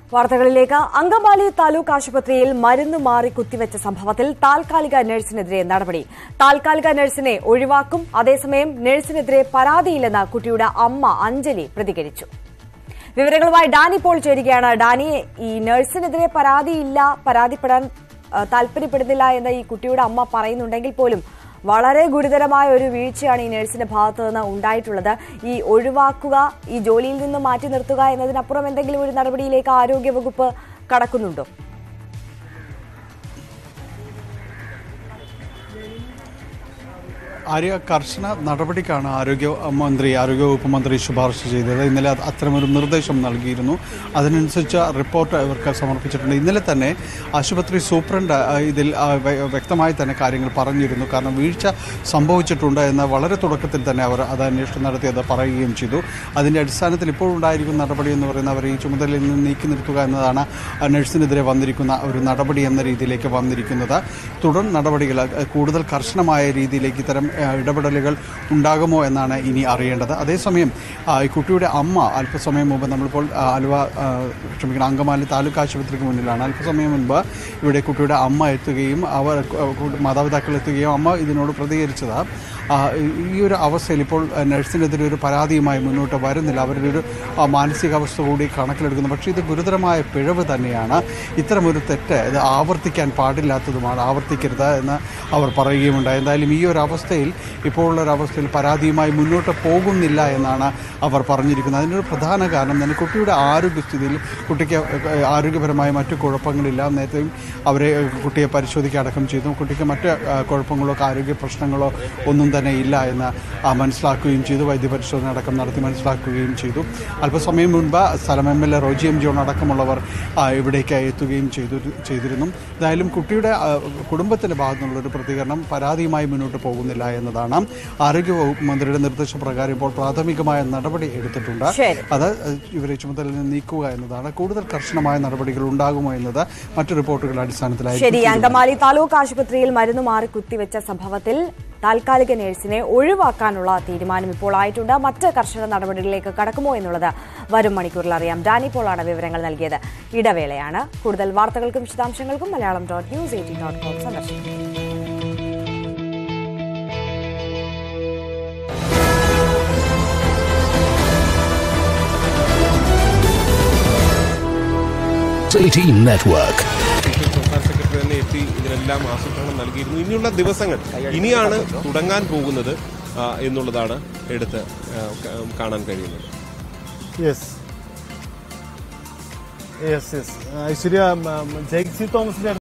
വാർത്തകളിലേക്ക് അങ്കമാലി താലൂക്ക് ആശുപത്രിയിൽ മരുന്ന് മാറി കുത്തിവെച്ച സംഭവത്തിൽ താൽക്കാലിക നഴ്സിനെതിരെ നടപടി താൽക്കാലിക നഴ്സിനെ ഒഴിവാക്കും അതേസമയം നഴ്സിനെതിരെ പരാതിയില്ലെന്ന് കുട്ടിയുടെ അമ്മ അഞ്ജലി പ്രതികരിച്ചു വിവരങ്ങളുമായി ഡാനി പോൾ ചേരുകയാണ് ഡാനി ഈ നഴ്സിനെതിരെ പരാതിയില്ല പരാതിപ്പെടാൻ ആ, താല്പര്യപ്പെടുന്നില്ല എന്ന് ഈ കുട്ടിയുടെ അമ്മ പറയുന്നുണ്ടെങ്കിൽ പോലും വളരെ ഗുരുതരമായ ഒരു വീഴ്ചയാണ് ഈ നഴ്സിന്റെ ഭാഗത്തു നിന്ന് ഉണ്ടായിട്ടുള്ളത് ഈ ഒഴിവാക്കുക ഈ ജോലിയിൽ നിന്ന് മാറ്റി നിർത്തുക എന്നതിനപ്പുറം എന്തെങ്കിലും ഒരു നടപടിയിലേക്ക് ആരോഗ്യവകുപ്പ് കടക്കുന്നുണ്ടോ ആര്യ കർശന നടപടിക്കാണ് ആരോഗ്യ മന്ത്രി ആരോഗ്യവകുപ്പ് മന്ത്രി ശുപാർശ ചെയ്തത് ഇന്നലെ അത് അത്തരമൊരു നിർദ്ദേശം നൽകിയിരുന്നു അതിനനുസരിച്ച് റിപ്പോർട്ട് ഇവർക്ക് സമർപ്പിച്ചിട്ടുണ്ട് ഇന്നലെ തന്നെ ആശുപത്രി സൂപ്രണ്ട് ആ, ഇതിൽ ആ, വ്യ- വ്യക്തമായി തന്നെ കാര്യങ്ങൾ പറഞ്ഞിരുന്നു കാരണം വീഴ്ച സംഭവിച്ചിട്ടുണ്ട് എന്ന് വളരെ തുടക്കത്തിൽ തന്നെ അവർ അത് അന്വേഷണം നടത്തി അത് പറയുകയും ചെയ്തു അതിൻ്റെ അടിസ്ഥാനത്തിൽ ഇപ്പോൾ ഉണ്ടായിരിക്കുന്ന നടപടി എന്ന് പറയുന്നത് അവർ ഈ ചുമതലയിൽ നിന്ന് നീക്കി നിർത്തുക എന്നതാണ് ആ നഴ്സിനെതിരെ വന്നിരിക്കുന്ന ഒരു നടപടി എന്ന രീതിയിലേക്ക് വന്നിരിക്കുന്നത് തുടർ നടപടികൾ അഹ് കൂടുതൽ കർശനമായ രീതിയിലേക്ക് ഇത്തരം അഹ് ഇടപെടലുകൾ ഉണ്ടാകുമോ എന്നാണ് ഇനി അറിയേണ്ടത് അതേസമയം ആ, ഈ കുട്ടിയുടെ അമ്മ അല്പസമയം മുമ്പ് നമ്മളിപ്പോൾ ആ, ആലുവ ആ, ക്ഷമിക്കണം അങ്കമാലി താലൂക്ക് ആശുപത്രിക്ക് മുന്നിലാണ് അല്പസമയം മുൻപ് ഇവിടെ കുട്ടിയുടെ അമ്മ എത്തുകയും അവർ കു- മാതാപിതാക്കൾ എത്തുകയും അമ്മ ഇതിനോട് പ്രതികരിച്ചത് ആ, ഈ ഒരു അവസ്ഥയിൽ ഇപ്പോൾ നഴ്സിനെതിരെ ഒരു പരാതിയുമായി മുന്നോട്ട് വരുന്നില്ല അവരുടെ ഒരു ആ, മാനസികാവസ്ഥ കൂടി കണക്കിലെടുക്കുന്നു പക്ഷേ ഇത് ഗുരുതരമായ പിഴവ് തന്നെയാണ് ഇത്തരമൊരു തെറ്റ് ഇത് ആവർത്തിക്കാൻ പാടില്ലാത്തതുമാണ് ആവർത്തിക്കരുത് എന്ന് അവർ പറയുകയുണ്ടായി എന്തായാലും ഈ ഒരു അവസ്ഥയിൽ ഇപ്പോൾ ഉള്ള ഒരു അവസ്ഥയിൽ പരാതിയുമായി മുന്നോട്ട് പോകുന്നില്ല എന്നാണ് അവർ പറഞ്ഞിരിക്കുന്നത് അതിനൊരു പ്രധാന കാരണം തന്നെ കുട്ടിയുടെ ആരോഗ്യസ്ഥിതിയിൽ കുട്ടിക്ക് ആരോഗ്യപരമായ മറ്റു കുഴപ്പങ്ങളില്ല നേരത്തെയും അവരെ കുട്ടിയെ പരിശോധിക്കുക അടക്കം ചെയ്തു കുട്ടിക്ക് മറ്റ് ആ, കുഴപ്പങ്ങളോ ആരോഗ്യ പ്രശ്നങ്ങളോ ഒന്നും തന്നെ ഇല്ല എന്ന് ആ, മനസ്സിലാക്കുകയും ചെയ്തു വൈദ്യപരിശോധന അടക്കം നടത്തി മനസ്സിലാക്കുകയും ചെയ്തു അല്പസമയം മുൻപ് സ്ഥലം M L A Roji M John അടക്കമുള്ളവർ ആ, ഇവിടേക്ക് എത്തുകയും ചെയ്തു ചെയ്തിരുന്നു എന്തായാലും കുട്ടിയുടെ ആ, കുടുംബത്തിന്റെ ഭാഗത്തു നിന്നുള്ള ഒരു പ്രതികരണം പരാതിയുമായി മുന്നോട്ട് പോകുന്നില്ല എന്നതാണ് ആരോഗ്യ വകുപ്പ് മന്ത്രിയുടെ നിർദ്ദേശപ്രകാരം ഇപ്പോൾ പ്രാഥമികമായ നടപടി എടുത്തിട്ടുണ്ട് ശരി. അത് ഇവരെ ചുമതലയിൽ നിന്ന് നീക്കുക എന്നതാണ് കൂടുതൽ കർശനമായ നടപടികൾ ഉണ്ടാകുമോ എന്നത് മറ്റു റിപ്പോർട്ടുകളുടെ അടിസ്ഥാനത്തിലായിരിക്കും ശരി അങ്കമാലി താലൂക്ക് ആശുപത്രിയിൽ മരുന്ന് മാറി കുത്തിവെച്ച സംഭവത്തിൽ താൽക്കാലിക നഴ്സിനെ ഒഴിവാക്കാനുള്ള തീരുമാനം ഇപ്പോൾ ആയിട്ടുണ്ട് മറ്റ് കർശന നടപടികളിലേക്ക് കടക്കുമോ എന്നുള്ളത് വരും മണിക്കൂറിൽ അറിയാം ഡാനി പോളാണ് വിവരങ്ങൾ നൽകിയത് ഇടവേളയാണ് കൂടുതൽ വാർത്തകൾക്കും വിശദാംശങ്ങൾക്കും Malayalam dot news eighteen dot com സന്ദർശിക്കും Eighteen Network. സംസ്ഥാന സെക്രട്ടറി തന്നെ എത്തി ഇതിനെല്ലാം ആസൂത്രണം നൽകിയിരുന്നു ഇനിയുള്ള ദിവസങ്ങൾ ഇനിയാണ് തുടങ്ങാൻ പോകുന്നത് ആ, എന്നുള്ളതാണ് എടുത്ത് ആ, ക- കാണാൻ കഴിയുന്നത് yes yes yes Aishwarya Jexy തോമസിന്റെ